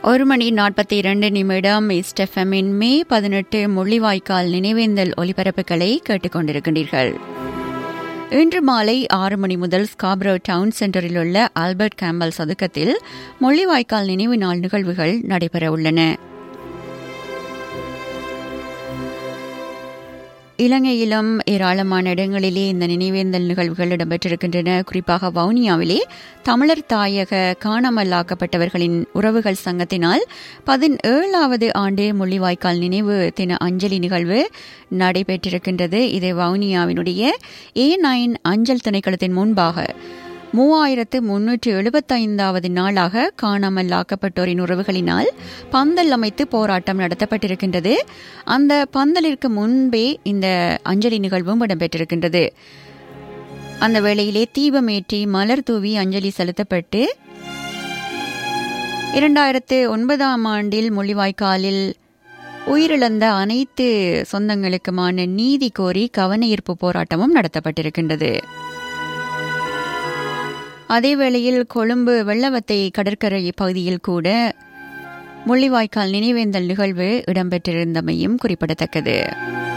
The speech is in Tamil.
ஒரு மணி நாற்பத்தி இரண்டு நிமிடம் இஸ்டெஃபமின் மே பதினெட்டு முள்ளிவாய்க்கால் நினைவேந்தல் ஒலிபரப்புகளை கேட்டுக்கொண்டிருக்கின்றீர்கள் இன்று மாலை ஆறு மணி முதல் ஸ்காப்ரோ டவுன் சென்டரில் உள்ள ஆல்பர்ட் கேம்பல் சதுக்கத்தில் முள்ளிவாய்க்கால் நினைவு நாள் நிகழ்வுகள் நடைபெற உள்ளன இலங்கையிலும் ஏராளமான இடங்களிலே இந்த நினைவேந்தல் நிகழ்வுகள் இடம்பெற்றிருக்கின்றன குறிப்பாக வவுனியாவிலே தமிழர் தாயக காணாமலாக்கப்பட்டவர்களின் உறவுகள் சங்கத்தினால் பதினேழாவது ஆண்டு முள்ளிவாய்க்கால் நினைவு தின அஞ்சலி நிகழ்வு நடைபெற்றிருக்கின்றது இது வவுனியாவினுடைய ஏ நைன் அஞ்சல் திணைக்களத்தின் முன்பாக மூவாயிரத்து முன்னூற்று எழுபத்தைந்தாவது நாளாக காணாமல் ஆக்கப்பட்டோரின் உறவுகளினால் பந்தல் அமைத்து போராட்டம் நடத்தப்பட்டிருக்கின்றது அந்த பந்தலிற்கு முன்பே இந்த அஞ்சலி நிகழ்வும் இடம்பெற்றிருக்கின்றது அந்த வேளையிலே தீபமேற்றி மலர் தூவி அஞ்சலி செலுத்தப்பட்டு இரண்டாயிரத்து ஒன்பதாம் ஆண்டில் முள்ளிவாய்க்காலில் உயிரிழந்த அனைத்து சொந்தங்களுக்குமான நீதி கோரி கவனஈர்ப்பு போராட்டமும் நடத்தப்பட்டிருக்கின்றது அதேவேளையில் கொழும்பு வெள்ளவத்தை கடற்கரை பகுதியில் கூட முள்ளிவாய்க்கால் நினைவேந்தல் நிகழ்வு இடம்பெற்றிருந்தமையும் குறிப்பிடத்தக்கது